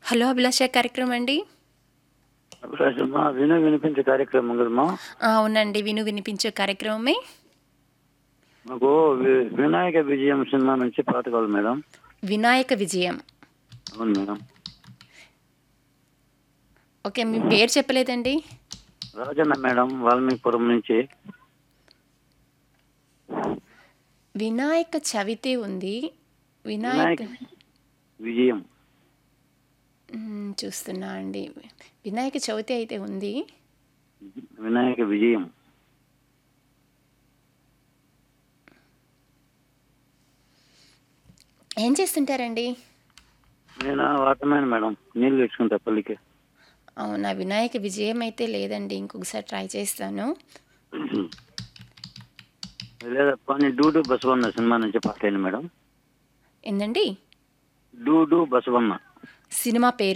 hello అభిలాష కార్యక్రమం అండి అభిలాషమ్మా విను వినిపించే కార్యక్రమం కదమ్మా ఆ, అవునండి విను వినిపించే కార్యక్రమమే మాకు వి- వినాయక విజయం సినిమా నుంచి పాట కావాలి మేడం వినాయక విజయం అవును మేడం ఓకే మీ పేరు చెప్పలేదండి రాజన్న మేడం వాల్మీకిపురం నుంచి వినాయక చవితి ఉంది వినాయక వినాయక విజయం మ్మ్, చూస్తున్నా అండి వినాయక చవితి అయితే ఉంది వినాయక విజయం ఏం చేస్తుంటారండి నేను వాటమైన మేడం నీళ్ళు తెచ్చుకుంటా పల్లికి అవునా వినాయక విజయం అయితే లేదండి ఇంకొకసారి ట్రై చేస్తాను లేదా పని డూడు బసవన్న సినిమా నుంచి పాట అయింది మేడం ఏందండి డూడు బసవన్న సినిమా పేరు